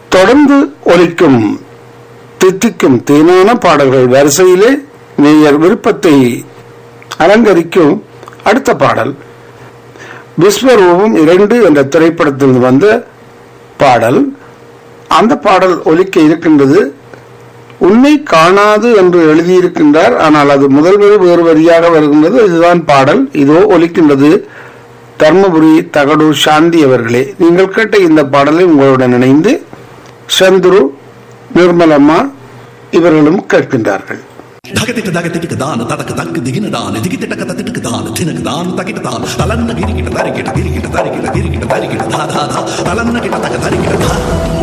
தொடர்ந்து ஒலிக்கும் தித்திக்கும் தேனான பாடல்கள் வரிசையிலே நேயர் விருப்பத்தை அலங்கரிக்கும் அடுத்த பாடல் விஸ்வரூபம் இரண்டு என்ற திரைப்படத்தில் வந்த பாடல் அந்த பாடல் ஒலிக்க இருக்கின்றது உன்னை காணாது என்று எழுதியிருக்கின்றார் ஆனால் அது முதல் வரி வேறு வரியாக வருகின்றது இதுதான் பாடல் இதோ ஒலிக்கின்றது தர்மபுரி தகடூர் சாந்தி அவர்களே நீங்கள் கேட்ட இந்த பாடலை உங்களுடன் இணைந்து சந்துரு நிர்மலம்மா இவர்களும் கேட்கின்றார்கள் ధగతిట దగతిటిక దాన తదక దక్క దిగిన దాన దిగితిటక తతిటిక దాన తినక దాన తకిట దాన తలన్న గిరిగిట తరిగిట గిరిగిట తరిగిట గిరిగిట తరిగిట ధా ధా ధా తలన్న గిట తక తరిగిట ధా